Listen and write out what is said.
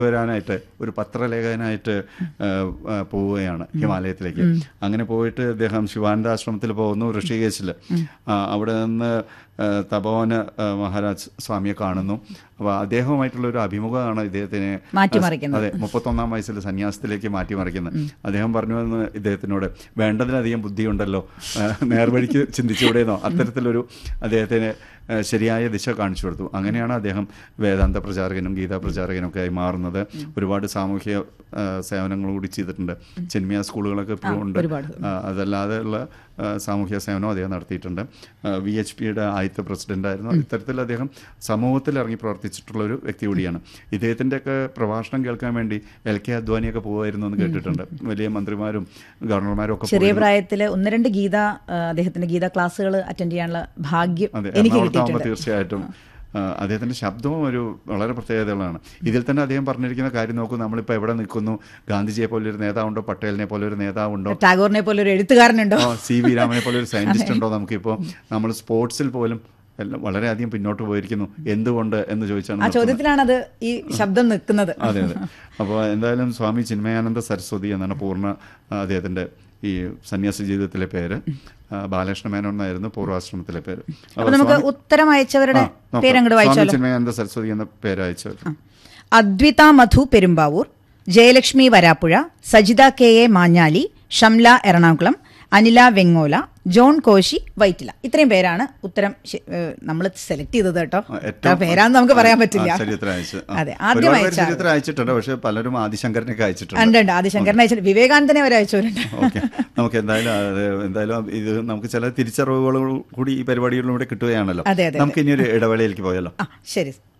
വരാനായിട്ട് ഒരു പത്രലേഖകനായിട്ട് ആ, ആ, പോവുകയാണ് ഹിമാലയത്തിലേക്ക് അങ്ങനെ പോയിട്ട് അദ്ദേഹം ശിവാനന്ദ ആശ്രമത്തിൽ പോകുന്നു ഋഷികേശിൽ അവിടെ നിന്ന് ആ, തപോവന ആ, മഹാരാജ് സ്വാമിയെ കാണുന്നു അപ്പോൾ അദ്ദേഹവുമായിട്ടുള്ള ഒരു അഭിമുഖമാണ് ഇദ്ദേഹത്തിനെ മാറ്റിമറിക്കുന്നത്. അതെ മുപ്പത്തൊന്നാം വയസ്സിൽ സന്യാസത്തിലേക്ക് മാറ്റിമറിക്കുന്നത് അദ്ദേഹം പറഞ്ഞു എന്ന് ഇദ്ദേഹത്തിനോട് വേണ്ടതിലധികം ബുദ്ധിയുണ്ടല്ലോ ആ, നേർവഴിക്ക് ചിന്തിച്ചുകൂടെയെന്നോ അത്തരത്തിലൊരു അദ്ദേഹത്തിന് ആ, ശരിയായ ദിശ കാണിച്ചു കൊടുത്തു അങ്ങനെയാണ് അദ്ദേഹം വേദാന്ത പ്രചാരകനും ഗീതാ പ്രചാരകനും ഒക്കെ ആയി മാറുന്നത് ഒരുപാട് സാമൂഹ്യ ആ, സേവനങ്ങൾ കൂടി ചെയ്തിട്ടുണ്ട് ചെന്മിയ സ്കൂളുകളൊക്കെ ഇപ്പോഴും ഉണ്ട് ഒരുപാട്. ആ, അതല്ലാതെ ഉള്ള ആ, സാമൂഹ്യ സേവനം അദ്ദേഹം നടത്തിയിട്ടുണ്ട് വി എച്ച് പിയുടെ ആദ്യത്തെ പ്രസിഡന്റായിരുന്നു ഇത്തരത്തിൽ അദ്ദേഹം സമൂഹത്തിൽ ഇറങ്ങി പ്രവർത്തിച്ചിട്ടുള്ള ഒരു വ്യക്തി കൂടിയാണ് ഇദ്ദേഹത്തിൻ്റെയൊക്കെ പ്രഭാഷണം കേൾക്കാൻ വേണ്ടി എൽ കെ അദ്വാനിയൊക്കെ പോകുമായിരുന്നു എന്ന് കേട്ടിട്ടുണ്ട് വലിയ മന്ത്രിമാരും ഗവർണർമാരും ഒക്കെ ചെറിയ പോയിരുന്നു. പ്രായത്തിൽ ഒന്ന് രണ്ട് ഗീത ആ, അദ്ദേഹത്തിന്റെ ഗീത ക്ലാസ്സുകൾ അറ്റൻഡ് ചെയ്യാനുള്ള ഭാഗ്യം അതെ എനിക്ക് എറണാകുളത്താകുമ്പോൾ കിട്ടിയിട്ടുണ്ട് തീർച്ചയായിട്ടും ആ, അദ്ദേഹത്തിന്റെ ശബ്ദവും ഒരു വളരെ പ്രത്യേകതകളാണ് ഇതിൽ തന്നെ അദ്ദേഹം പറഞ്ഞിരിക്കുന്ന കാര്യം നോക്കൂ നമ്മളിപ്പോൾ എവിടെ നിൽക്കുന്നു ഗാന്ധിജിയെ പോലെ ഒരു നേതാവുണ്ടോ പട്ടേലിനെ പോലെ ഒരു നേതാവുണ്ടോ ടാഗോറിനെ പോലെ ഒരു എഴുത്തുകാരനുണ്ടോ ആ, സി വി രാമനെ പോലെ ഒരു സയന്റിസ്റ്റ് ഉണ്ടോ നമുക്കിപ്പോൾ നമ്മൾ സ്പോർട്സിൽ പോലും എല്ലാം വളരെയധികം പിന്നോട്ട് പോയിരിക്കുന്നു എന്തുകൊണ്ട് എന്ന് ചോദിച്ചാണ് ആ നിർത്തുന്നത്. ചോദ്യത്തിലാണ് അത് ഈ ശബ്ദം നിൽക്കുന്നത് അതെ അതെ അപ്പോൾ എന്തായാലും സ്വാമി ചിന്മയാനന്ദ സരസ്വതി എന്നാണ് പൂർണ്ണ ആ, അദ്ദേഹത്തിന്റെ ഈ സന്യാസ ജീവിതത്തിലെ പേര് ആ, ബാലകൃഷ്ണ മേനോൻ എന്നായിരുന്നു പൂർവാശ്രമത്തിലെ പേര് അപ്പൊ നമുക്ക് സ്വാമി- ഉത്തരം അയച്ചവരുടെ ആ, നോക്കാം. പേരങ്ങോട്ട് സ്വാമി വായിച്ചാലോ ചിന്മയാനന്ദ സരസ്വതി എന്ന പേര് അയച്ചവർ Adwitha Madhu Perumbavoor Jayalakshmi Varappuzha Sajitha K A Manjali Shamla Ernakulam Anila Vengola John Koshy Vyttila ഇത്രയും പേരാണ് ഉത്തരം നമ്മൾ സെലക്ട് ചെയ്തത് കേട്ടോ ആ, ഏറ്റവും- പേരാന്ന് നമുക്ക് പറയാൻ ആ, പറ്റില്ല ചരിത്രം അയച്ചു ആ. അതെ ആദ്യം ഒരുപാട് പേര് അയച്ച ആള്. ചരിത്രം അയച്ചിട്ടുണ്ട് പക്ഷെ പലരും ആദിശങ്കരനൊക്കെ അയച്ചിട്ടുണ്ട് ഉണ്ട് ഉണ്ട് ആദിശങ്കരനെ അയച്ചിട്ട് വിവേകാനന്ദനെ വരെ അയച്ചവരുണ്ട് ഓക്കെ നമുക്ക് എന്തായാലും അത് എന്തായാലും ഇത് നമുക്ക് ചില തിരിച്ചറിവുകൾ കൂടി ഈ പരിപാടികളിലൂടെ കിട്ടുകയാണല്ലോ അതെ, അതെ, നമുക്ക് ഇനി ഒരു ഇടവേളയിലേക്ക് പോയാലോ ആ ശരി